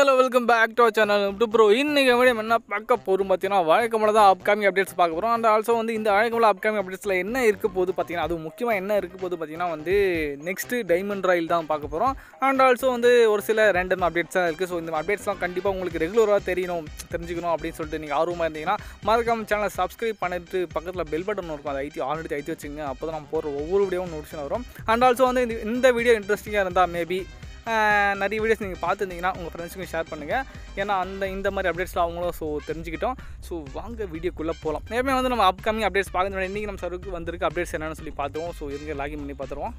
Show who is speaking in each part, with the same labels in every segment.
Speaker 1: hello welcome back to channel bro இன்னைக்கு video என்ன பார்க்க போகிறோம் பார்த்தீங்கன்னா வழக்கம்போல தான் அப்கமிங் அப்டேட்ஸ் பார்க்க போகிறோம் அண்ட் ஆல்சோ வந்து இந்த வழக்கம்போல அப்கமிங் அப்டேட்ஸில் என்ன இருக்க போகுது பார்த்தீங்கன்னா அது முக்கியமாக என்ன இருக்க போகுது பார்த்தீங்கன்னா வந்து நெக்ஸ்ட்டு டைமண்ட் ராயில் தான் பார்க்க போகிறோம் அண்ட் ஆல்சோ வந்து ஒரு சில ரேண்டம் அப்டேட்ஸாக இருக்குது ஸோ இந்த அப்டேட்ஸ்லாம் கண்டிப்பாக உங்களுக்கு ரெகுலராக தெரியணும் தெரிஞ்சுக்கணும் அப்படின்னு சொல்லிட்டு நீங்கள் ஆர்வமாக இருந்தீங்கன்னா மறக்காம சேனலை சப்ஸ்கிரைப் பண்ணிட்டு பக்கத்தில் பெல் பட்டன் இருக்கும் அதை ஐத்தி ஆல்ரெடி ஐத்தி வச்சுங்க அப்போ தான் நம்ம போடுற ஒவ்வொரு வீடியோவும் நோட்டிஃபிகேஷன் வரும் அண்ட் ஆல்சோ வந்து இந்த- இந்த வீடியோ இன்ட்ரெஸ்டிங்காக இருந்தால் மேபி ஆஹ் நிறைய வீடியோஸ் நீங்கள் பார்த்துருந்தீங்கன்னா உங்கள் ஃப்ரெண்ட்ஸுக்கும் ஷேர் பண்ணுங்கள் ஏன்னா அந்த இந்த மாதிரி அப்டேட்ஸ்லாம் அவங்களும் ஸோ தெரிஞ்சுக்கிட்டோம் ஸோ வாங்க வீடியோக்குள்ளே போகலாம் எப்பவுமே வந்து நம்ம அப்கமிங் அப்டேட்ஸ் பார்க்கறது இன்றைக்கி நம்ம சருக்கு வந்திருக்கு அப்டேட்ஸ் என்னென்னு சொல்லி பார்த்துருவோம் ஸோ இருங்க லாகின் பண்ணி பார்த்துருவோம்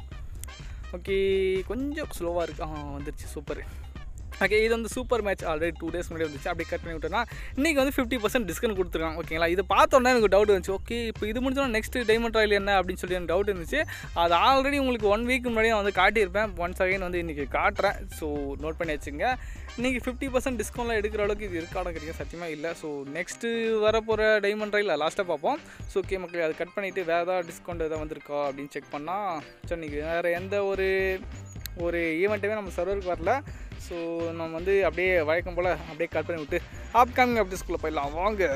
Speaker 1: ஓகே கொஞ்சம் ஸ்லோவாக இருக்குது ஆ வந்துருச்சு சூப்பர் ஓகே இது வந்து super match already two days முன்னாடி வந்துச்சு அப்படியே கட் பண்ணி விட்டோன்னா இன்றைக்கி வந்து ஃபிஃப்டி பர்சன்ட் டிஸ்கவுண்ட் கொடுத்துருக்காங்க ஓகேங்களா இது பார்த்தோன்னே எனக்கு டவுட் இருந்துச்சு ஓகே இப்போ இது முடிஞ்சோன்னா நெக்ஸ்ட் டைமண்ட் ராயல் என்ன அப்படின்னு சொல்லி எனக்கு டவுட் இருந்துச்சு அது ஆல்ரெடி உங்களுக்கு ஒன் வீக் முன்னாடி நான் வந்து காட்டியிருப்பேன் ஒன்ஸ் அகைன் வந்து இன்றைக்கி காட்டுறேன் ஸோ நோட் பண்ணி வச்சுங்க இன்றைக்கி ஃபிஃப்டி பர்சன்ட் டிஸ்கவுண்ட்லாம் எடுக்கிற அளவுக்கு இது இருக்கான கிடைக்கும் சத்தியமாக இல்லை ஸோ நெக்ஸ்ட்டு வரப்போகிற டைமண்ட் ராயில் லாஸ்ட்டாக பார்ப்போம் ஸோ ஓகே மக்களே அதை கட் பண்ணிவிட்டு வேறு ஏதாவது டிஸ்கவுண்ட் எதாவது வந்திருக்கா அப்படின்னு செக் பண்ணால் சரி இன்றைக்கி வேறு எந்த ஒரு ஒரு ஈவெண்ட்டுமே நம்ம சர்வருக்கு வரல ஸோ நம்ம வந்து அப்படியே வழக்கம் போல் அப்படியே கட் பண்ணி விட்டு அப்கமிங் அப்டேட்ஸ்குள்ளே போயிடலாம் வாங்க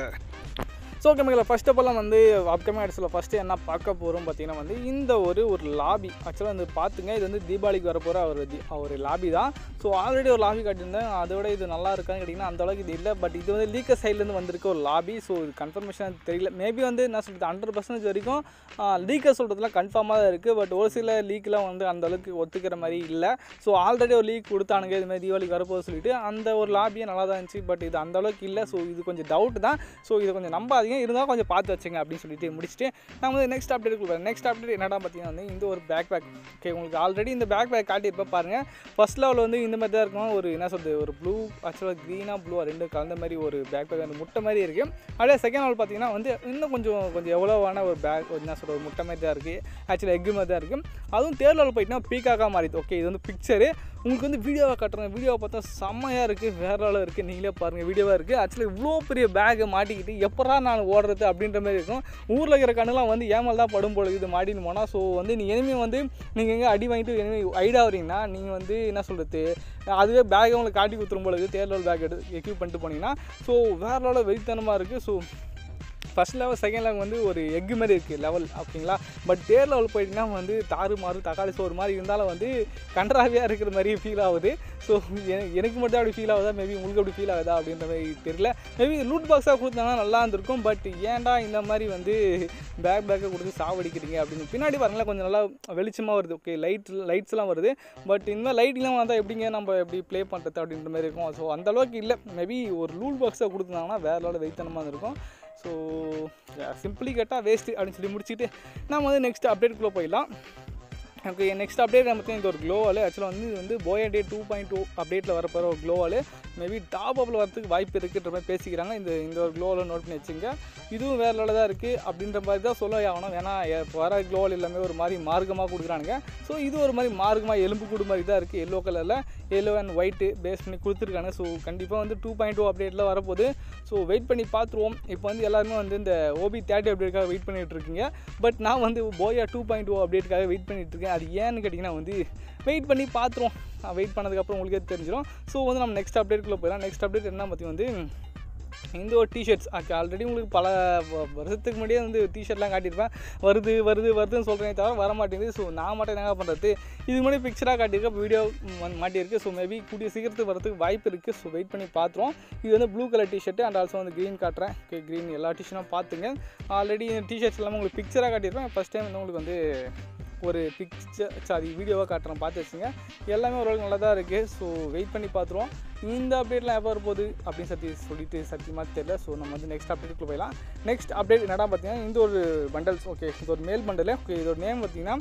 Speaker 1: ஸோ ஓகே மக்களை ஃபர்ஸ்ட் ஆஃப் ஆல் வந்து அப்கமிங் அப்டேட்ஸில் ஃபஸ்ட்டு என்ன பார்க்க போகிறோம் பார்த்தீங்கன்னா வந்து இந்த ஒரு ஒரு லாபி ஆக்சுவலாக வந்து பார்த்துங்க இது வந்து தீபாவளிக்கு வரப்போகிற ஒரு தி- ஒரு லாபி தான் ஸோ ஆல்ரெடி ஒரு லாபி காட்டியிருந்தேன் அதோட இது நல்லா இருக்கான்னு கேட்டிங்கன்னா அந்த அளவுக்கு இது இல்லை பட் இது வந்து லீக்கர் சைட்லேருந்து வந்திருக்க ஒரு லாபி ஸோ இது கன்ஃபர்மேஷன் தெரியல மேபி வந்து என்ன சொல்கிறது ஹண்ட்ரட் பர்சன்டேஜ் வரைக்கும் லீக்கர் சொல்கிறதுலாம் கன்ஃபார்மாக தான் இருக்குது பட் ஒரு சில லீக்லாம் வந்து அந்த அளவுக்கு ஒத்துக்கிற மாதிரி இல்லை ஸோ ஆல்ரெடி ஒரு லீக் கொடுத்தானுங்க இது மாதிரி தீபாவளிக்கு வரப்போகுது சொல்லிட்டு அந்த ஒரு லாபியே நல்லா தான் இருந்துச்சு பட் இது அந்த அளவுக்கு இல்லை ஸோ இது கொஞ்சம் டவுட் தான் ஸோ இது கொஞ்சம் நம்பாதீங்க இருந்தால் கொஞ்சம் பார்த்து வச்சுங்க அப்படின்னு சொல்லிட்டு முடிச்சுட்டு நான் வந்து நெக்ஸ்ட் அப்டேட் கொடுப்பேன் நெக்ஸ்ட் அப்டேட் என்னடா பார்த்தீங்கன்னா வந்து இந்த ஒரு பேக் பேக் ஓகே உங்களுக்கு ஆல்ரெடி இந்த பேக் பேக் காட்டியிருப்பேன் பாருங்கள் ஃபர்ஸ்ட் லெவலில் வந்து இந்த மாதிரி தான் இருக்கும் ஒரு என்ன சொல்றது ஒரு ப்ளூ ஆக்சுவலாக க்ரீனாக ப்ளூ ரெண்டு கலந்த மாதிரி ஒரு பேக் பேக் அந்த முட்டை மாதிரி இருக்குது அப்படியே செகண்ட் லெவல் பார்த்தீங்கன்னா வந்து இன்னும் கொஞ்சம் கொஞ்சம் எவ்வளோவான ஒரு பேக் என்ன சொல்கிறது ஒரு முட்டை மாதிரி தான் இருக்குது ஆக்சுவலாக எக்கு மாதிரி தான் இருக்குது அதுவும் தேர்ட் லெவல் போயிட்டுனா பீக்காக்காக மாறிது ஓகே இது வந்து பிக்சரு உங்களுக்கு வந்து வீடியோவை காட்டுறேன் வீடியோவை பார்த்தா செம்மையாக இருக்குது வேற லெவலில் இருக்குது நீங்களே பாருங்கள் வீடியோவாக இருக்குது ஆக்சுவலாக இவ்வளோ பெரிய பேக்கை மாட்டிக்கிட்டு எப்படா நான் ஓடுறது அப்படின்ற மாதிரி இருக்கும் ஊரில் இருக்கிற கண்ணுலாம் வந்து ஏமல் தான் படும் போல இது மாட்டின்னு போனால் ஸோ வந்து நீ எனிமே வந்து நீங்கள் எங்கே அடி வாங்கிட்டு எனிமே ஐடா வரீங்கன்னா நீங்கள் வந்து என்ன சொல்கிறது அதுவே பேக்கை உங்களுக்கு காட்டி கொடுத்துரும் போல இருக்குது தேர்ட் லெவல் பேக் எடுத்து எக்யூப் பண்ணிட்டு போனீங்கன்னா ஸோ வேற லெவலில் வெறித்தனமாக இருக்குது so first level second level வந்து ஒரு எக்கு மாதிரி இருக்குது லெவல் ஓகேங்களா பட் தேர் லெவல் போயிட்டீங்கன்னா வந்து தாறு மாறு தக்காளி சோறு மாதிரி இருந்தாலும் வந்து கன்றாவியாக இருக்கிற மாதிரி ஃபீல் ஆகுது ஸோ எனக்கு மட்டும் அப்படி ஃபீல் ஆகுதா மேபி உங்களுக்கு அப்படி ஃபீல் ஆகுதா அப்படின்ற மாதிரி தெரியல மேபி லூட் பாக்ஸாக கொடுத்தாங்கன்னா நல்லா இருந்திருக்கும் பட் ஏன்டா இந்த மாதிரி வந்து பேக் பேக்கை கொடுத்து சாவடிக்கிறீங்க அப்படின்னு பின்னாடி பாருங்களேன் கொஞ்சம் நல்லா வெளிச்சமாக வருது ஓகே லைட் லைட்ஸ்லாம் வருது பட் இந்த லைட்லாம் வந்தால் எப்படிங்க நம்ம எப்படி ப்ளே பண்ணுறது அப்படின்ற மாதிரி இருக்கும் ஸோ அந்த அளவுக்கு இல்லை மேபி ஒரு லூட் பாக்ஸாக கொடுத்துருந்தாங்கன்னா வேற லெவலில் வெயித்தனமாக இருக்கும் ஸோ சிம்பிளி கேட்டால் வேஸ்ட்டு அப்படின்னு சொல்லி முடிச்சுட்டு நம்ம வந்து நெக்ஸ்ட் அப்டேட்குள்ளே போயிடலாம் ஓகே நெக்ஸ்ட் அப்டேட் நம்ம இந்த ஒரு க்ளோவால் ஆக்சுவலாக வந்து இது வந்து போயா டே டூ பாயிண்ட் டூ அப்டேட்டில் வரப்போகிற ஒரு க்ளோவால் மேபி டாப் அப்பில் வரதுக்கு வாய்ப்பு இருக்குன்ற மாதிரி பேசிக்கிறாங்க இந்த இந்த ஒரு க்ளோவில் நோட் பண்ணி வச்சுங்க இதுவும் வேற லெவலில் தான் இருக்குது அப்படின்ற மாதிரி தான் சொல்ல ஆகணும் ஏன்னா இப்போ வர க்ளோவல் எல்லாமே ஒரு மாதிரி மார்க்கமாக கொடுக்குறானுங்க ஸோ இது ஒரு மாதிரி மார்க்கமாக எலும்பு கூடு மாதிரி தான் இருக்குது எல்லோ கலரில் எல்லோ அண்ட் ஒயிட்டு பேஸ் பண்ணி கொடுத்துருக்காங்க ஸோ கண்டிப்பாக வந்து டூ பாயிண்ட் டூ அப்டேட்டில் வரப்போகுது ஸோ வெயிட் பண்ணி பார்த்துருவோம் இப்போ வந்து எல்லாருமே வந்து இந்த ஓபி தேர்ட்டி அப்டேட்டுக்காக வெயிட் பண்ணிட்டு இருக்கீங்க பட் நான் வந்து போயா டூ பாயிண்ட் டூ அப்டேட்டுக்காக வெயிட் பண்ணிட்டு இருக்கேன் அது ஏன்னு கேட்டிங்கன்னா வந்து வெயிட் பண்ணி பார்த்துருவோம் வெயிட் பண்ணதுக்கப்புறம் உங்களுக்கே தெரிஞ்சிடும் ஸோ வந்து நம்ம நெக்ஸ்ட் அப்டேட்குள்ளே போயிடலாம் நெக்ஸ்ட் அப்டேட் என்ன பற்றி வந்து இந்த ஒரு டிஷர்ட்ஸ் ஆல்ரெடி உங்களுக்கு பல வ- வருஷத்துக்கு முன்னாடியே வந்து டிஷர்ட்லாம் காட்டியிருப்பேன் வருது வருது வருதுன்னு சொல்கிறேன் தவிர வர மாட்டேங்குது ஸோ நான் மட்டும் என்ன பண்ணுறது இது முன்னாடி பிக்சராக காட்டியிருக்கேன் வீடியோ மாட்டியிருக்கு ஸோ மேபி கூடிய சீக்கிரத்துக்கு வரதுக்கு வாய்ப்பு இருக்குது ஸோ வெயிட் பண்ணி பார்த்துருவோம் இது வந்து blue colour T-shirt and also வந்து க்ரீன் காட்டுறேன் ஓகே க்ரீன் எல்லா டிஷர்ட்டும் பார்த்துங்க ஆல்ரெடி இந்த டிஷர்ட்ஸ் எல்லாமே உங்களுக்கு பிக்சராக காட்டியிருப்பேன் ஃபஸ்ட் டைம் வந்து உங்களுக்கு வந்து ஒரு பிக்சர் சாரி வீடியோவாக காட்டுறேன் பார்த்து வச்சுங்க எல்லாமே ஓரளவுக்கு நல்லா தான் இருக்குது ஸோ வெயிட் பண்ணி பார்த்துருவோம் இந்த அப்டேட்லாம் எப்போ வரப்போகுது அப்படின்னு சத்தி சொல்லிட்டு சத்தியமாக தெரியல ஸோ நம்ம வந்து நெக்ஸ்ட் அப்டேட்டுக்குள்ள போயிடலாம் நெக்ஸ்ட் அப்டேட் என்னடா பார்த்தீங்கன்னா இந்த ஒரு பண்டல்ஸ் ஓகே இது ஒரு மேல் பண்டல் ஓகே இதோட நேம் பார்த்தீங்கன்னா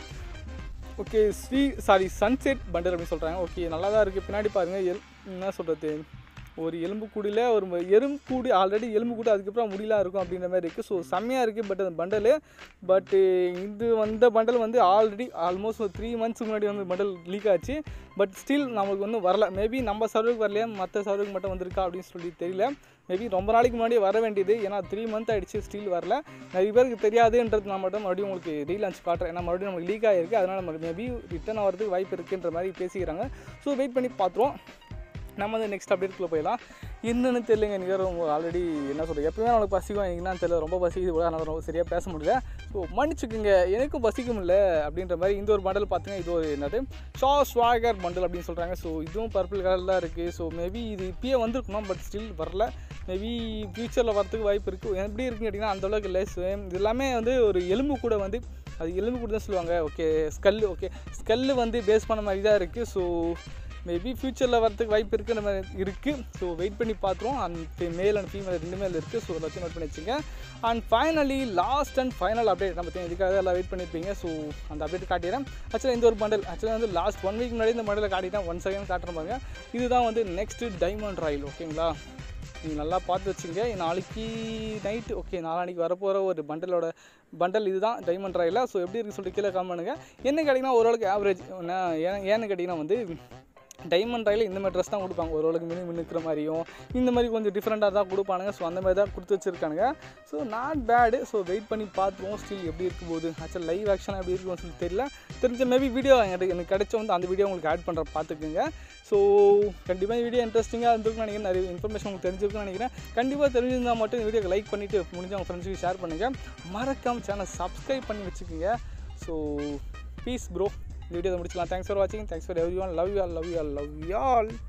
Speaker 1: ஓகே ஸ்ரீ சாரி சன்செட் பண்டல் அப்படின்னு சொல்கிறாங்க ஓகே நல்லா தான் இருக்குது பின்னாடி பாருங்கள் எல் என்ன சொல்கிறது ஒரு எலும்பு கூடியில் ஒரு ம- எறும்பு கூடி ஆல்ரெடி எலும்பு கூடி அதுக்கப்புறம் முடியலாம் இருக்கும் அப்படின்ற மாதிரி இருக்குது ஸோ செம்மையாக இருக்குது பட் அந்த பண்டலு பட்டு இது வந்த பண்டல் வந்து ஆல்ரெடி ஆல்மோஸ்ட் ஒரு த்ரீ மந்த்ஸ் முன்னாடி வந்து பண்டல் லீக் ஆச்சு பட் ஸ்டில் நமக்கு வந்து வரல மேபி நம்ம சர்வருக்கு வரலையா மற்ற சர்வருக்கு மட்டும் வந்திருக்கா அப்படின்னு சொல்லி தெரியல மேபி ரொம்ப நாளைக்கு முன்னாடியே வர வேண்டியது ஏன்னா த்ரீ மந்த் ஆயிடுச்சு ஸ்டில் வரல நிறைய பேருக்கு தெரியாதுன்றது நான் மட்டும் மறுபடியும் உங்களுக்கு ரீலான்ச் காட்டுறேன் ஏன்னா மறுபடியும் நமக்கு லீக் ஆகிருக்கு அதனால் மேபி ரிட்டர்ன் ஆகிறதுக்கு வாய்ப்பு இருக்குன்ற மாதிரி பேசிக்கிறாங்க ஸோ வெயிட் பண்ணி பார்த்துருவோம் நம்ம வந்து நெக்ஸ்ட் அப்டேட்குள்ளே போயிடலாம் என்னன்னு தெரியலங்க எனக்கு ஆல்ரெடி என்ன சொல்கிறது எப்பவுமே நம்மளுக்கு பசிக்கும் எனக்கு என்னன்னு தெரியல ரொம்ப பசிக்குது கூட அதனால் ரொம்ப சரியாக பேச முடியல ஸோ மன்னிச்சுக்குங்க எனக்கும் பசிக்கும் இல்லை அப்படின்ற மாதிரி இந்த ஒரு பண்டல் பார்த்தீங்கன்னா இது ஒரு என்னது ஷா ஸ்வாகர் பண்டல் அப்படின்னு சொல்கிறாங்க ஸோ இதுவும் பர்பிள் கலரில் தான் இருக்குது ஸோ மேபி இது இப்பயே வந்திருக்கணும் பட் ஸ்டில் வரல மேபி ஃப்யூச்சரில் வரதுக்கு வாய்ப்பு இருக்குது எப்படி இருக்குன்னு கேட்டிங்கன்னா அந்த அளவுக்கு இல்லை ஸோ இது எல்லாமே வந்து ஒரு எலும்பு கூட வந்து அது எலும்பு கூட தான் சொல்லுவாங்க ஓகே ஸ்கல் ஓகே ஸ்கல்லு வந்து பேஸ் பண்ண மாதிரி தான் இருக்குது ஸோ மேபி ஃப்யூச்சரில் வரதுக்கு வாய்ப்பு இருக்குது நம்ம இருக்குது ஸோ வெயிட் பண்ணி பார்த்துருவோம் அண்ட் மேல் அண்ட் ஃபீமேல் ரெண்டுமே அதில் இருக்குது ஸோ எல்லாத்தையும் நோட் பண்ணி வச்சுங்க and finally last and final update நம்ம பார்த்தீங்கன்னா இதுக்காக எல்லாம் வெயிட் பண்ணியிருப்பீங்க ஸோ அந்த அப்டேட் காட்டிடுறேன் ஆக்சுவலாக இந்த ஒரு பண்டல் ஆக்சுவலாக வந்து லாஸ்ட் ஒன் வீக் முன்னாடி இந்த பண்டலை காட்டிட்டேன் ஒன் செகண்ட் காட்டுற பாருங்க இதுதான் வந்து நெக்ஸ்ட் டைமண்ட் ராயல் ஓகேங்களா நீங்கள் நல்லா பார்த்து வச்சுங்க நாளைக்கு நைட்டு ஓகே நாளானிக்கு வரப்போகிற ஒரு பண்டலோட பண்டல் இதுதான் டைமண்ட் ராயில் ஸோ எப்படி இருக்குன்னு சொல்லிட்டு கீழே காம் பண்ணுங்கள் என்ன கேட்டிங்கன்னா ஓரளவுக்கு ஆவரேஜ் ஏன் ஏன்னு கேட்டிங்கன்னா வந்து டைமண்ட் ராயில் இந்த மாதிரி ட்ரெஸ் தான் கொடுப்பாங்க ஓரளவுக்கு மினி மின்னுக்கிற மாதிரியும் இந்த மாதிரி கொஞ்சம் டிஃப்ரெண்ட்டாக தான் கொடுப்பானுங்க ஸோ அந்த மாதிரி தான் கொடுத்து வச்சுருக்கானுங்க so not bad so wait பண்ணி பார்த்துருவோம் ஸ்டில் எப்படி இருக்க போகுது ஆக்சுவல் லைவ் ஆக்ஷன் எப்படி இருக்கும்னு சொல்லி தெரியல தெரிஞ்ச மேபி வீடியோ எனக்கு எனக்கு கிடைச்ச வந்து அந்த வீடியோ உங்களுக்கு ஆட் பண்ணுற பார்த்துக்குங்க ஸோ கண்டிப்பாக வீடியோ இன்ட்ரெஸ்டிங்காக இருந்திருக்குன்னு நினைக்கிறேன் நிறைய இன்ஃபர்மேஷன் உங்களுக்கு தெரிஞ்சிருக்குன்னு நினைக்கிறேன் கண்டிப்பாக தெரிஞ்சிருந்தால் மட்டும் இந்த வீடியோக்கு லைக் பண்ணிவிட்டு முடிஞ்ச உங்கள் ஃப்ரெண்ட்ஸுக்கு ஷேர் பண்ணுங்கள் மறக்காம சேனல் சப்ஸ்கிரைப் பண்ணி வச்சுக்கோங்க ஸோ பீஸ் ப்ரோ இந்த வீடியோ முடிச்சுக்கலாம் தேங்க்ஸ் ஃபார் வாட்சிங் thanks for everyone love you all love you all love you all